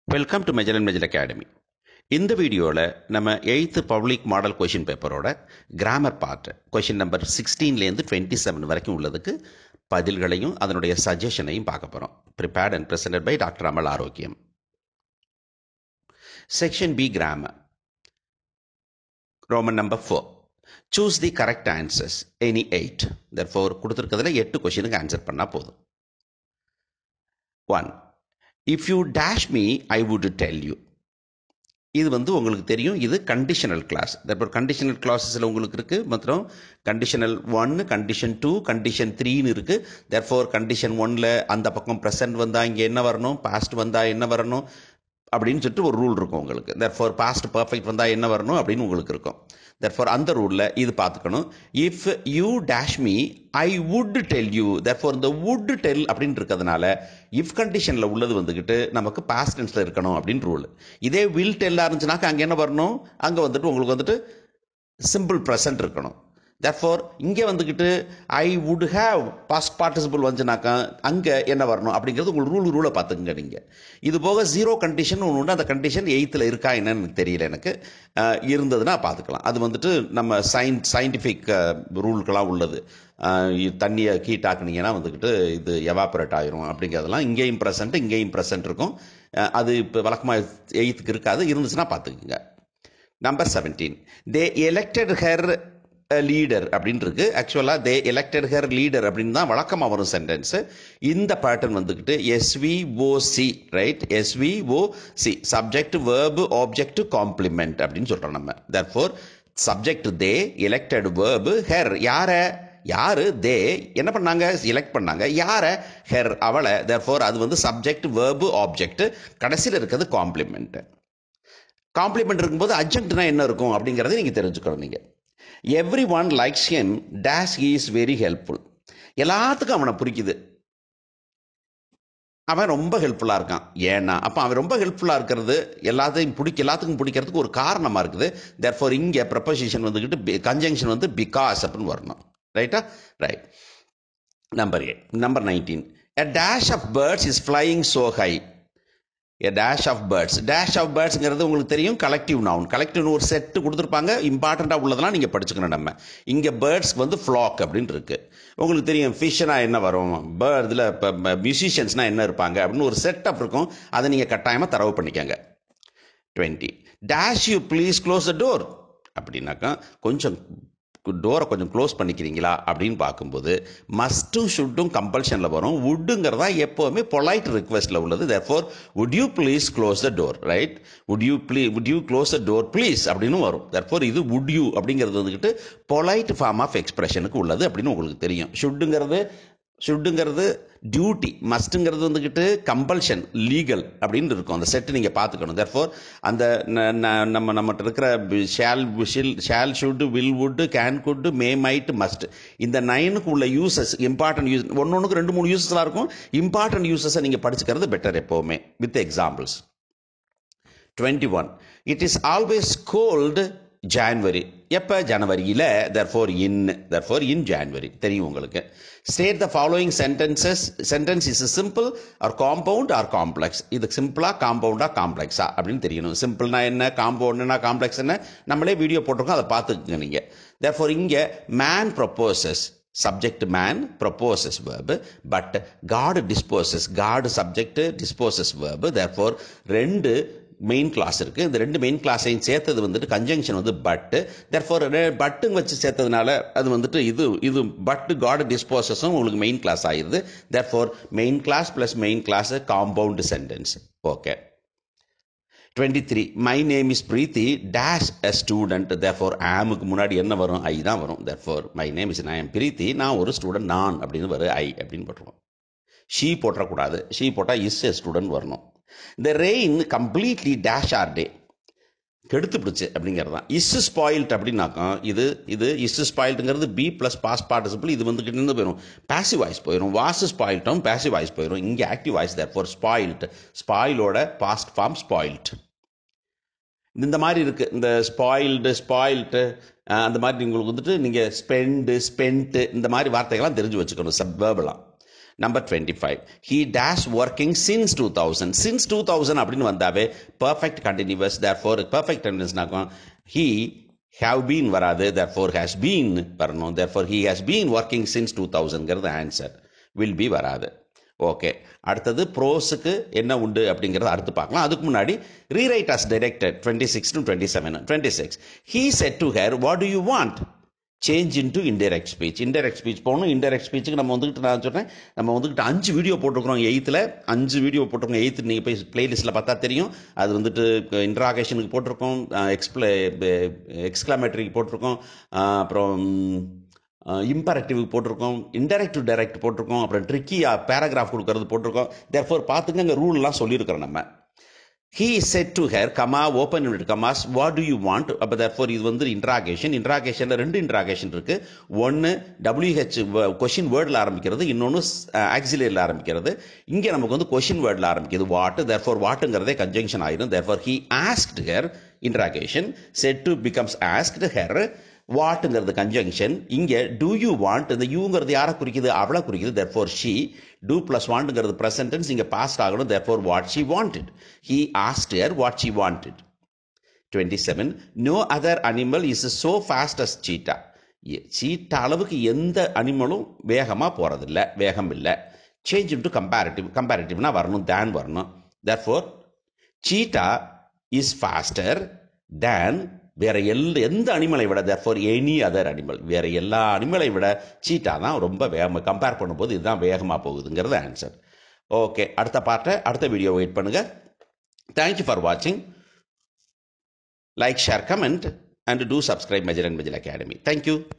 welcome to Mejal and மெஜல் academy இந்த வீடியோவில் நம்ம எயித்து பப்ளிக் மாடல் கொஷின் பேப்பரோட கிராமர் பார்ட் கொஷின் நம்பர் சிக்ஸ்டீன்லேருந்து டுவெண்ட்டி செவன் வரைக்கும் உள்ளதுக்கு பதில்களையும் அதனுடைய சஜஷனையும் பார்க்க போகிறோம் prepared and presented by doctor Amal Arokiyam section B grammar Roman number four choose the correct answers any eight therefore கொடுத்துருக்கிறதுல எட்டு கொஷினுக்கு ஆன்சர் பண்ணால் போதும் one if you dash me I would tell you இது வந்து உங்களுக்கு தெரியும் இது கண்டிஷனல் கிளாஸ் தற்போது கண்டிஷனல் கிளாஸஸில் உங்களுக்கு இருக்குது மற்றும் கண்டிஷனல் ஒன்று கண்டிஷன் டூ கண்டிஷன் த்ரீன்னு இருக்குது தர்ஃபோர் கண்டிஷன் ஒனில் அந்த பக்கம் ப்ரெசன்ட் வந்தால் இங்கே என்ன வரணும் பாஸ்ட் வந்தால் என்ன வரணும் அப்படின்னு சொல்லிட்டு ஒரு ரூல் இருக்கும் உங்களுக்கு தர்ஃபோர் பாஸ்ட் பர்ஃபெக்ட் வந்தால் என்ன வரணும் அப்படின்னு உங்களுக்கு இருக்கும் தர்ஃபோர் அந்த ரூலில் இது பார்த்துக்கணும் if you dash me I would tell you therefore இந்த வுட் டெல் அப்படின்னு இருக்கிறதுனால இஃப் கண்டிஷனில் உள்ளது வந்துக்கிட்டு நமக்கு பாஸ்ட் டென்ஸில் இருக்கணும் அப்படின்னு ரூல் இதே வில் டெல்லாக இருந்துச்சுனாக்கா அங்கே என்ன வரணும் அங்கே வந்துட்டு உங்களுக்கு வந்துட்டு சிம்பிள் ப்ரெசன்ட் இருக்கணும் தர்ஃபோர் இங்கே வந்துக்கிட்டு I would have past participle வந்துச்சுனாக்கா அங்கே என்ன வரணும் அப்படிங்கிறது உங்களுக்கு ரூல் ரூலை பார்த்துக்குங்க நீங்கள் இது போக ஜீரோ கண்டிஷன் ஒன்று உண்டு அந்த கண்டிஷன் எயித்தில் இருக்கா என்னன்னு எனக்கு தெரியல எனக்கு இருந்ததுன்னா பார்த்துக்கலாம் அது வந்துட்டு நம்ம சயின் சயின்டிஃபிக் ரூல்கெலாம் உள்ளது தண்ணியை ஹீட் ஆக்குனீங்கன்னா வந்துக்கிட்டு இது எவாபரேட் ஆயிரும் அப்படிங்கிறதெல்லாம் இங்கேயும் ப்ரெசன்ட் இங்கேயும் ப்ரெசன்ட் இருக்கும் அது இப்போ வழக்கமாக எயித்துக்கு இருக்காது இருந்துச்சுன்னா பார்த்துக்குங்க number seventeen they elected her leader அப்படின்னு இருக்கு ஆக்சுவலாக தே எலெக்டட் ஹெர் லீடர் அப்படின்னு தான் வழக்கமாக வரும் சென்டென்ஸ் இந்த பேட்டர்ன் வந்துக்கிட்டு SVOC right SVOC subject verb object complement அப்படின்னு சொல்கிறோம் நம்ம therefore subject they elected verb her யாரை யாரு தே என்ன பண்ணாங்க எலெக்ட் பண்ணாங்க யாரை ஹெர் அவளை தர்ஃபோர் அது வந்து சப்ஜெக்ட் வேர்பு ஆப்ஜெக்ட் கடைசியில் இருக்கிறது காம்ப்ளிமெண்ட் காம்ப்ளிமெண்ட் இருக்கும்போது அப்ஜெக்ட்னா என்ன இருக்கும் அப்படிங்கிறத நீங்கள் தெரிஞ்சுக்கணும் நீங்கள் everyone likes him dash is very helpful எல்லாத்துக்கும் அவனை பிடிக்குது அவன் ரொம்ப ஹெல்ப்ஃபுல்லாக இருக்கான் ஏன்னா அப்போ அவன் ரொம்ப ஹெல்ப்ஃபுல்லாக இருக்கிறது எல்லாத்தையும் பிடிக்க எல்லாத்துக்கும் பிடிக்கிறதுக்கு ஒரு காரணமாக இருக்குது தேர் ஃபார் இங்கே ப்ரப்போசிஷன் வந்துக்கிட்டு கன்ஜங்ஷன் வந்து பிகாஸ் அப்படின்னு வரணும் ரைட்டா right number eight number nineteen a dash of birds is flying so high a dash of birds dash of பேர்ட்ஸ்ங்கிறது உங்களுக்கு தெரியும் கலெக்டிவ் நவுன் கலெக்டிவ்னு ஒரு செட்டு கொடுத்துருப்பாங்க இம்பார்ட்டண்ட்டாக உள்ளதெல்லாம் நீங்கள் படிச்சுக்கணும் நம்ம இங்கே பேர்ட்ஸ்க்கு வந்து ஃப்ளாக் அப்படின்னு இருக்கு உங்களுக்கு தெரியும் ஃபிஷ்னா என்ன வரும் பேர்ட் இதில் இப்போ மியூசிஷியன்ஸ்னால் என்ன இருப்பாங்க அப்படின்னு ஒரு செட்டப் இருக்கும் அதை நீங்கள் கட்டாயமாக தரவு பண்ணிக்கங்க twenty dash you please close the door அப்படின்னாக்கா கொஞ்சம் டோரை கொஞ்சம் க்ளோஸ் பண்ணிக்கிறீங்களா அப்படின்னு பார்க்கும்போது மஸ்ட்டும் ஷுட்டும் கம்பல்ஷனில் வரும் வுட்டுங்கிறதா எப்போவுமே பொலைட் ரிக்வெஸ்ட்டில் உள்ளது therefore would you please close the door right would you plea would you close the door please அப்படின்னு வரும் தேர்ஃபோர் இது வுட் யூ அப்படிங்கிறது வந்துக்கிட்டு பொலைட் ஃபார்ம் ஆஃப் எக்ஸ்பிரஷனுக்கு உள்ளது அப்படின்னு உங்களுக்கு தெரியும் ஷுட்டுங்கிறது ஷுட்டுங்கிறது டியூட்டி மஸ்ட்டுங்கிறது வந்துக்கிட்டு கம்பல்ஷன் லீகல் அப்படின்னு இருக்கும் அந்த செட்டு நீங்கள் பார்த்துக்கணும் தர்ஃபோர் அந்த நம்ம நம்மகிட்ட இருக்கிற shall shill shall should will would can could may might must இந்த நைனுக்கு உள்ள யூசஸ் இம்பார்ட்டன்ட் யூஸ் ஒன்று ஒன்றுக்கு ரெண்டு மூணு யூசஸ்லாம் இருக்கும் இம்பார்ட்டன்ட் யூசஸை நீங்கள் படிச்சுக்கிறது பெட்டர் எப்போவுமே with examples twenty one it is always cold January எப்போ ஜனவரியில் therefore in therefore in January தெரியும் உங்களுக்கு state the following sentences sentence is simple or compound or complex இது சிம்பிளா காம்பவுண்டா காம்ப்ளெக்ஸா அப்படின்னு தெரியணும் சிம்பிள்னா என்ன காம்பவுண்ட்னா காம்ப்ளெக்ஸ் என்ன நம்மளே வீடியோ போட்டிருக்கோம் அதை பார்த்துக்குங்க நீங்கள் தர்ஃபோர் இங்கே man proposes subject man proposes verb but God disposes God subject disposes verb therefore ரெண்டு மெயின் கிளாஸ் இருக்குது இந்த ரெண்டு மெயின் கிளாஸையும் சேர்த்தது வந்துட்டு கன்ஜங்ஷன் வந்து பட்டு தேர்ஃபோர் பட்டுங்க வச்சு சேர்த்ததுனால அது வந்துட்டு இது இது பட்டு காட் டிஸ்போசஸும் உங்களுக்கு மெயின் கிளாஸ் ஆயிடுது therefore main clause plus main clause compound sentence okay twenty three my name is Preethi dash a student therefore ஆமுக்கு முன்னாடி என்ன வரும் ஐ தான் வரும் தேர்ஃபோர் மை நேம் இஸ் நான் பிரீத்தி நான் ஒரு ஸ்டூடெண்ட் நான் அப்படின்னு வரும் ஐ அப்படின்னு போட்டுருவோம் ஷீ போட்டக்கூடாது ஷீ போட்டால் இஸ் எ ஸ்டூடெண்ட் வரணும் இந்த rain completely dash our day கெடுத்து பிடிச்சு அப்படிங்கிறது தான் இஸ் ஸ்பாயில்ட் அப்படின்னாக்கா இது இது இஸ் ஸ்பாயில்ட்டுங்கிறது பி ப்ளஸ் பாஸ் பார்ட்டிசிபிள் இது வந்து கிட்ட போயிடும் பேசிவ் வாய்ஸ் போயிடும் வாஸ் ஸ்பாயில்ட்டும் பேசிவ் வாய்ஸ் போயிடும் இங்கே active voice therefore spoiled ஸ்பாயிலோட பாஸ்ட் ஃபார்ம் ஸ்பாயில்ட் இந்த மாதிரி இருக்குது இந்த ஸ்பாயில்டு ஸ்பாயில்ட்டு அந்த மாதிரி உங்களுக்கு வந்துட்டு நீங்கள் ஸ்பெண்டு ஸ்பென்ட்டு இந்த மாதிரி வார்த்தைகள்லாம் தெரிஞ்சு வச்சுக்கணும் சப் வேர்பெல்லாம் number twenty five he dash working since two thousand since two thousand அப்படின்னு வந்தாவே perfect continuous therefore perfect கண்டினியூஸ்னாக்கும் ஹீ ஹாவ் பீன் வராது தேர் ஃபோர் ஹேஸ் பீன் வரணும் therefore he has been working since two தௌசண்ட்ங்கிறது answer will be வராது okay அடுத்தது ப்ரோஸுக்கு என்ன உண்டு அப்படிங்கிறத அடுத்து பார்க்கலாம் அதுக்கு முன்னாடி rewrite as directed twenty six to twenty seven twenty six he said to her what do you want change into indirect speech indirect speech போகணும் இன்டைரக்ட் ஸ்பீச்சுக்கு நம்ம வந்துட்டு நான் சொல்கிறேன் நம்ம வந்துட்டு அஞ்சு வீடியோ போட்டிருக்கிறோம் எயித்தில் அஞ்சு வீடியோ போட்டிருக்கோம் எயித்து நீங்கள் போய் பிளேலிஸ்ட்டில் பார்த்தா தெரியும் அது வந்துட்டு இன்ட்ராகேஷனுக்கு போட்டிருக்கோம் எக்ஸ்பிளே எக்ஸ்கிளாமேட்டரிக்கு போட்டிருக்கோம் அப்புறம் இம்பரக்டிவ்க்கு போட்டிருக்கோம் இன்டெரக்டிவ் டைரக்ட் போட்டிருக்கோம் அப்புறம் ட்ரிக்கியா பேராகிராஃப் கொடுக்கறது போட்டிருக்கோம் தேர்ஃபோர் பார்த்துங்க அங்கே ரூல்லாம் சொல்லியிருக்கிறோம் நம்ம he said to her comma open unit commas what do you want அப்போ தேர்ஃபோர் இது வந்து இன்ட்ராகேஷன் இன்ட்ராகேஷனில் ரெண்டு இன்ட்ராகேஷன் இருக்கு ஒன்று டபிள்யூஹெச் கொஷின் வேர்டில் ஆரம்பிக்கிறது இன்னொன்று ஆக்சிலியரில் ஆரம்பிக்கிறது இங்கே நமக்கு வந்து கொஷின் வேர்டில் ஆரம்பிக்கிறது வாட் தேர்ஃபோர் வாட்டுங்கிறதே கன்ஜங்ஷன் ஆயிரும் therefore he asked her interrogation said to becomes asked her வாட்டுங்கிறது கன்ஜங்ஷன் இங்கே டூ யூ வாண்ட் இந்த யூங்கிறது யாரை குறிக்குது அவளை குறிக்குது therefore she do plus வாண்ட்ங்கிறது ப்ரெசன்டென்ஸ் இங்கே பாஸ்ட் ஆகணும் therefore what she wanted he asked her what she wanted twenty seven no other animal is so fast as cheetah cheetah அளவுக்கு எந்த அனிமலும் வேகமாக போகிறதில்ல வேகம் இல்லை சேஞ்ச் இன்டு கம்பேரிட்டிவ் கம்பேரிட்டிவ்னா வரணும் தேன் வரணும் therefore cheetah is faster than வேற எல் எந்த அனிமலை விட therefore any other animal வேற எல்லா அனிமலை விட சீட்டா தான் ரொம்ப வேகமாக கம்பேர் பண்ணும்போது இதுதான் வேகமாக போகுதுங்கிறது ஆன்சர் ஓகே அடுத்த பார்ட்டை அடுத்த வீடியோ வெயிட் பண்ணுங்க தேங்க்யூ ஃபார் வாட்சிங் like share comment and do subscribe மெஜர் அண்ட் மெஜல் அகாடமி தேங்க்யூ